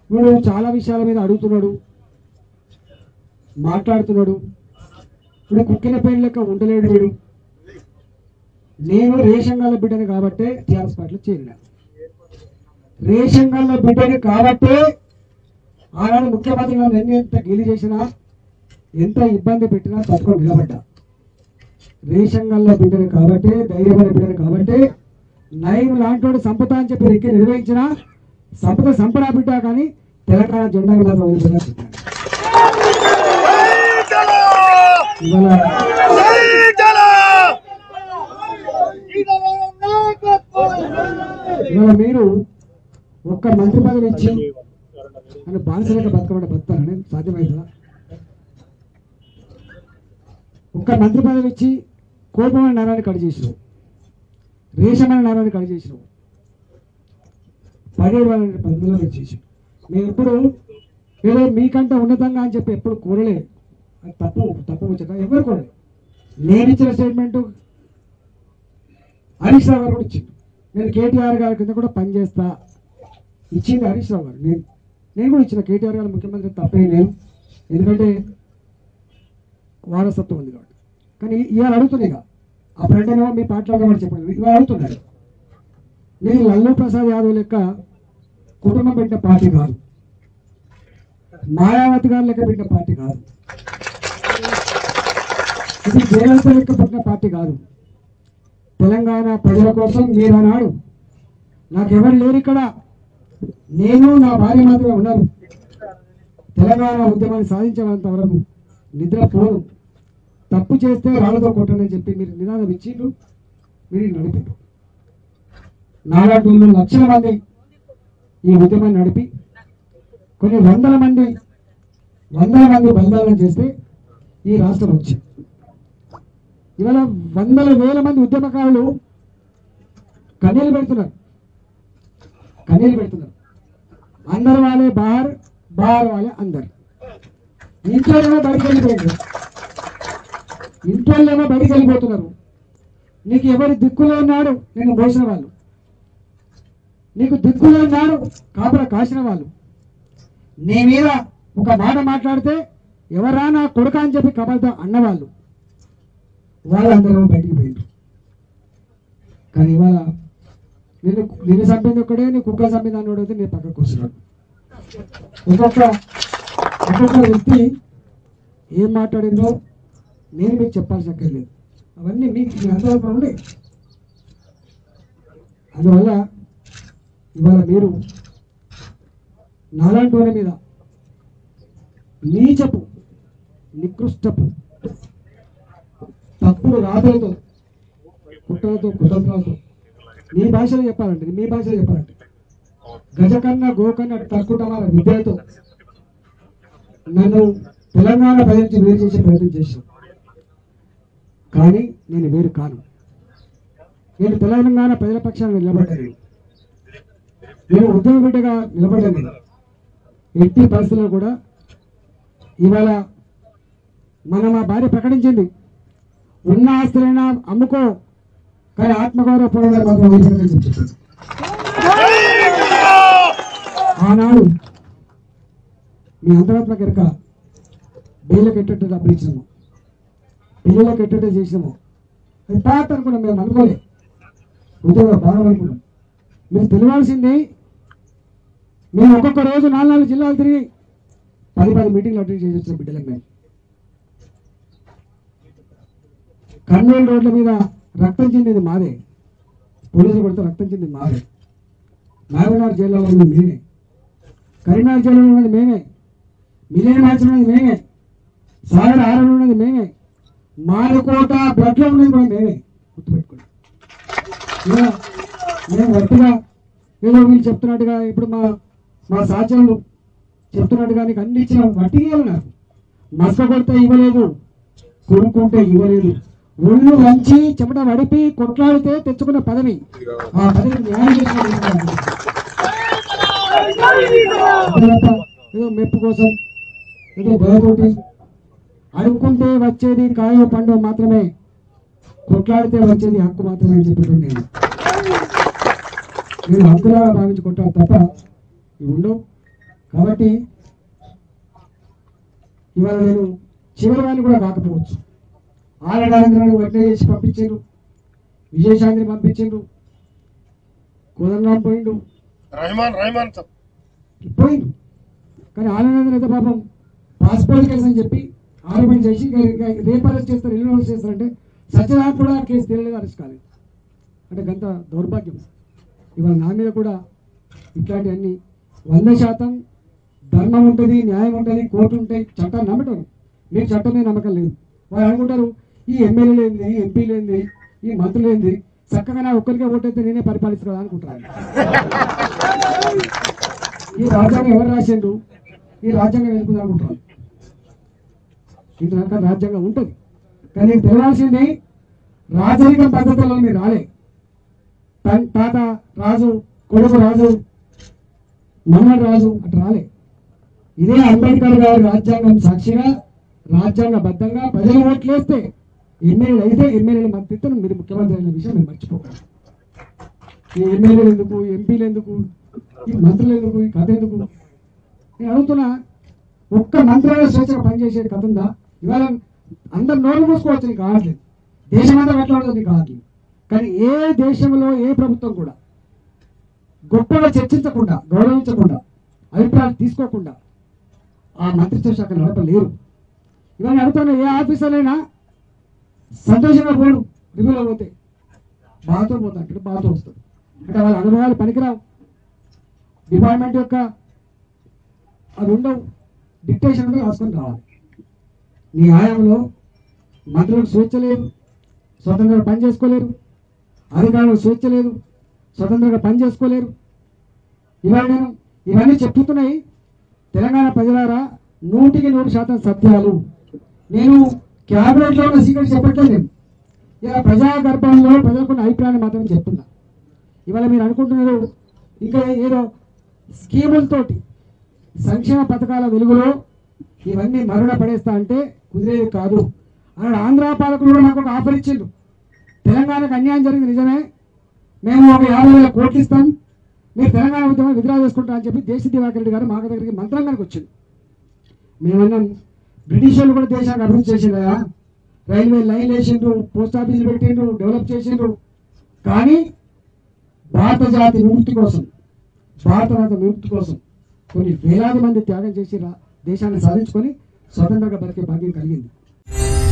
వీడు చాలా విషయాల మీద అడుగుతున్నాడు మాట్లాడుతున్నాడు వీడు కుక్కిన పెయిన్ లెక్క ఉండలేడు వీడు నేను రేషన్ గల్ల బిడ్డని కాబట్టే టీఆర్ఎస్ పార్టీలో చేరిన రేషన్ గల్ల బిడ్డని కాబట్టే ఆనాడు ముఖ్యమంత్రి నన్ను ఎన్ని ఎంత గెలి చేసినా ఎంత ఇబ్బంది పెట్టినా తట్టుకొని నిలబడ్డా రేషన్ గల్ల బిడ్డని కాబట్టి ధైర్యమైన బిడ్డని కాబట్టి నయం లాంటి సంపద అని చెప్పి ఎక్కి నిర్వహించిన సంపద సంపద బిడ్డ కానీ తెలంగాణ జెండాకి మాత్రం వదిలిపెట్టిన బిడ్డ. ఇవాళ ఇవాళ మీరు ఒక్క మంత్రి పదవి ఇచ్చి అని బానిసలేక బతకమంటే బతుకుతారని సాధ్యమైందా ఒక్క మంత్రి పదవి ఇచ్చి కోపమైన నరాన్ని కట్ చేసినావు రేషమైన నరాన్ని కట్ చేసినావు పదిహేడు వాళ్ళ పద్ధతిలో చేసి మేము ఎప్పుడు ఏదో మీకంటే ఉన్నతంగా అని చెప్పి ఎప్పుడు కోరలే అది తప్పు తప్పు వచ్చాక ఎవరు కోరలేదు నేను ఇచ్చిన స్టేట్మెంట్ హరీష్ రావు గారు కూడా ఇచ్చిండు నేను కేటీఆర్ గారి కింద కూడా పనిచేస్తా ఇచ్చింది హరీష్ రావు గారు నేను నేను కూడా ఇచ్చిన కేటీఆర్ గారు ముఖ్యమంత్రి తప్పే లేదు ఎందుకంటే వారసత్వం ఉంది కాబట్టి కానీ ఇవాళ అడుగుతుంది ఇక అప్పుడంటేనేమో మీ పాటలో కూడా చెప్పండి ఇవాళ అడుగుతున్నారు మీరు లల్లు ప్రసాద్ యాదవ్ లెక్క కుటుంబం పెట్టిన పార్టీ కాదు మాయావతి గారు లెక్క పెట్టిన పార్టీ కాదు ఇది జయలలిత లెక్క పెట్టిన పార్టీ కాదు తెలంగాణ ప్రజల కోసం మీరు అన్నాడు నాకెవరు లేరు ఇక్కడ నేను నా భార్య మాత్రమే ఉన్నారు తెలంగాణ ఉద్యమాన్ని సాధించేంత వరకు నిద్ర పోను తప్పు చేస్తే రాళ్ళతో కొట్టండి అని చెప్పి మీరు నినాదం ఇచ్చిండ్రు మీరు నడిపారు నాలుగు మూడు లక్షల మంది ఈ ఉద్యమాన్ని నడిపి కొన్ని వందల మంది వందల మంది బలిదానం చేస్తే ఈ రాష్ట్రం వచ్చింది ఇవాళ వందల వేల మంది ఉద్యమకారులు కన్నీళ్ళు పెడుతున్నారు కన్నీళ్ళు పెడుతున్నారు అందరు వాళ్ళే బాహర్ బాహర్ వాళ్ళే అందరు ఇంట్లోనేమో బయటికి వెళ్ళిపోయింది ఇంట్లోనేమో బయటికి వెళ్ళిపోతున్నారు నీకు ఎవరి దిక్కులో ఉన్నాడు నేను మోసిన వాళ్ళు నీకు దిక్కులో ఉన్నాడు కాపుర కాసిన వాళ్ళు నీ మీద ఒక మాట మాట్లాడితే ఎవరా నా కొడుక అని చెప్పి కబల్తో అన్నవాళ్ళు వాళ్ళందరూ బయటికి పోయిండ్రు కానీ ఇవాళ నేను నిన్ను చంపింది ఒక్కడే నీ కుక్క చంపింది అన్నోడు అయితే నేను పక్కకు వస్తున్నాడు ఒక్కొక్క ఒక్కొక్క వ్యక్తి ఏం మాట్లాడిందో నేను మీకు చెప్పాల్సిన అక్కర్లేదు అవన్నీ మీకు మీ అందరూ ఉండే అందువల్ల ఇవాళ మీరు నాలాంటి వారి మీద నీచపు నికృష్టపు తప్పుడు రాతలతో కుట్రలతో కుతంత్రాలతో మీ భాషలో చెప్పాలంటే మీ భాషలో చెప్పాలంటే గజకన్న గోకన్న తక్కుటమాల విద్యలతో నన్ను తెలంగాణ ప్రజల నుంచి వేరు చేసే ప్రయత్నం చేశాను కానీ నేను వేరు కాను నేను తెలంగాణ ప్రజల పక్షాన నిలబడ్డాను నేను ఉద్యమ బిడ్డగా నిలబడ్డాను ఎట్టి పరిస్థితుల్లో కూడా ఇవాళ మన మా భార్య ప్రకటించింది ఉన్న ఆస్తులైనా అమ్ముకో కానీ ఆత్మగౌరవ పోరాటం మాత్రం వదిలిపెట్టని చెప్తుంది ఆనాడు మీ అంతరాత్మక ఎరక బిల్లులకు ఎట్టట్టు డబ్బులు ఇచ్చినాము పిల్లలకు ఎట్టట్టు చేసినాము అది పాత అనుకున్నాం మేము అనుకోలే ఉద్యోగ బాగా అనుకున్నాం మీరు తెలియాల్సింది మేము ఒక్కొక్క రోజు నాలుగు నాలుగు జిల్లాలు తిరిగి పది పది మీటింగ్లు అటెండ్ చేసి వచ్చిన బిడ్డలకు మేము కర్నూలు రోడ్ల మీద రక్తం చెందింది మాదే పోలీసులు కొడితే రక్తం చెందింది మాదే నాగనార్ జైల్లో ఉన్నది మేమే కరీంనగర్ జైల్లో ఉన్నది మేమే మిలియన్ మ్యాచ్ ఉన్నది మేమే సాగర్ ఆరలు ఉన్నది మేమే మాలకోట బ్లడ్లో ఉన్నది కూడా మేమే గుర్తుపెట్టుకోండి ఇలా మేము గట్టిగా ఏదో వీళ్ళు చెప్తున్నట్టుగా ఇప్పుడు మా మా సాధ్యాలు చెప్తున్నట్టుగా నీకు అన్ని ఇచ్చిన వట్టిగా నాకు మసక కొడితే ఇవ్వలేదు కొనుక్కుంటే ఇవ్వలేదు ఒళ్ళు వంచి చెమట వడిపి కొట్లాడితే తెచ్చుకున్న పదవి ఆ పదవి న్యాయం చేసిన అంతేతప్ప ఏదో మెప్పు కోసం ఏదో భయతోటి అడుక్కుంటే వచ్చేది కాయో పండు మాత్రమే కొట్లాడితే వచ్చేది హక్కు మాత్రమే అని చెప్పేటువంటి నేను నేను హక్కులా భావించి కొట్టాను తప్ప ఇవి ఉండవు కాబట్టి ఇవాళ నేను చివరి వాడిని కూడా కాకపోవచ్చు ఆలడాంధ్రాన్ని వడ్డే చేసి పంపించారు విజయశాంతిని పంపించారు కోదండరాం పోయిండు रहमान रहमान साहब పోయిండు కానీ ఆనందం అయితే పాపం పాస్పోర్ట్ కేసు అని చెప్పి ఆరోపణ చేసి ఇక- ఇక రేపు అరెస్ట్ చేస్తారు ఎల్లుండి అరెస్ట్ చేస్తారంటే సత్యనారాయణ కూడా కేసు తెలియలేదు అరెస్ట్ కాలేదు అంటే గంత దౌర్భాగ్యం ఇవాళ నా మీద కూడా ఇట్లాంటివన్నీ వంద శాతం ధర్మం ఉంటుంది న్యాయం ఉంటుంది కోర్టు ఉంటాయి చట్టాన్ని నమ్మటం మీకు చట్టం మీద నమ్మకం లేదు వాళ్ళు అనుకుంటారు ఈ ఎమ్మెల్యేలు ఏంది ఈ ఎంపీలు ఏంది ఈ మంత్రులు ఏంది చక్కగా నా ఒక్కరికే ఓటైతే నేనే పరిపాలిస్తాను అనుకుంటాను ఈ రాజ్యాంగం ఎవరు రాసిండు ఈ రాజ్యాంగం ఎందుకు అనుకుంటాను ఇంత రకాల రాజ్యాంగం ఉంటుంది కానీ నీకు తెలియాల్సింది రాజరిక పద్ధతుల్లో మీరు రాలే తన్- తాత రాజు కొడుకు రాజు మన్నడు రాజు అటు రాలే ఇదే అంబేద్కర్ గారి రాజ్యాంగం సాక్షిగా రాజ్యాంగబద్ధంగా ప్రజలు ఓట్లేస్తే ఎమ్మెల్యేలు అయితే ఎమ్మెల్యేల మద్దతును మీరు ముఖ్యమంత్రి అయిన విషయం మీరు మర్చిపోకండి ఈ ఎమ్మెల్యేలు ఎందుకు ఎంపీలు ఎందుకు ఈ మంత్రులు ఎందుకు ఈ కథ ఎందుకు నేను అడుగుతున్నా ఒక్క మంత్రాలయ స్వేచ్ఛగా పనిచేసేది కథ ఉందా ఇవాళ అందరు నోరు మూసుకోవచ్చు నీకు కావట్లేదు దేశమంతా కట్టడం నీకు కావట్లేదు కానీ ఏ దేశంలో ఏ ప్రభుత్వం కూడా గొప్పగా చర్చించకుండా గౌరవించకుండా అభిప్రాయాలు తీసుకోకుండా ఆ మంత్రిత్వ శాఖ నడపలేరు ఇవన్నీ అడుగుతున్న ఏ ఆఫీసర్లైనా సంతోషంగా పోడు రివ్యూలో పోతే బాధతో పోతా అంటే బాధతో వస్తుంది అంటే వాళ్ళ అనుభవాలు పనికిరావు డిపార్ట్మెంట్ యొక్క అది ఉండవు డిక్టేషన్ కూడా రాసుకొని రావాలి నీ ఆయంలో మంత్రులకు స్వేచ్ఛ లేదు స్వతంత్రంగా పని చేసుకోలేరు అధికారులకు స్వేచ్ఛ లేదు స్వతంత్రంగా పని చేసుకోలేరు ఇవాళ నేను ఇవన్నీ చెప్తున్నాయి తెలంగాణ ప్రజలారా నూటికి నూరు శాతం సత్యాలు నేను క్యాబినెట్లో ఉన్న సీక్రెట్ చెప్పట్లేదు నేను ఇలా ప్రజా గర్భంలో ప్రజలకున్న అభిప్రాయాన్ని మాత్రమే చెప్తున్నా ఇవాళ మీరు అనుకుంటున్నారు ఇంకా ఏదో స్కీములతోటి సంక్షేమ పథకాల వెలుగులో ఇవన్నీ మరుణ పడేస్తా అంటే కుదిరేది కాదు అన్నాడు ఆంధ్ర పాలకులు కూడా నాకు ఒక ఆఫర్ ఇచ్చిండు తెలంగాణకు అన్యాయం జరిగింది నిజమే మేము ఒక యాభై వేల కోట్లు ఇస్తాం మీరు తెలంగాణ ఉద్యమం విత్డ్రా చేసుకుంటా అని చెప్పి దేశ దివాకర్ రెడ్డి గారు మా దగ్గరికి మంత్రాంగానికి వచ్చింది మేమన్నాం బ్రిటిష్ వాళ్ళు కూడా దేశాన్ని అభివృద్ధి చేసిండ్రా రైల్వే లైన్ వేసిండ్రు పోస్ట్ ఆఫీసులు పెట్టిండ్రు డెవలప్ చేసిండ్రు కానీ భారత జాతి విముక్తి కోసం భారత జాతి విముక్తి కోసం కొన్ని వేలాది మంది త్యాగం చేసి రా- దేశాన్ని సాధించుకొని స్వతంత్రంగా బతికే భాగ్యం కలిగింది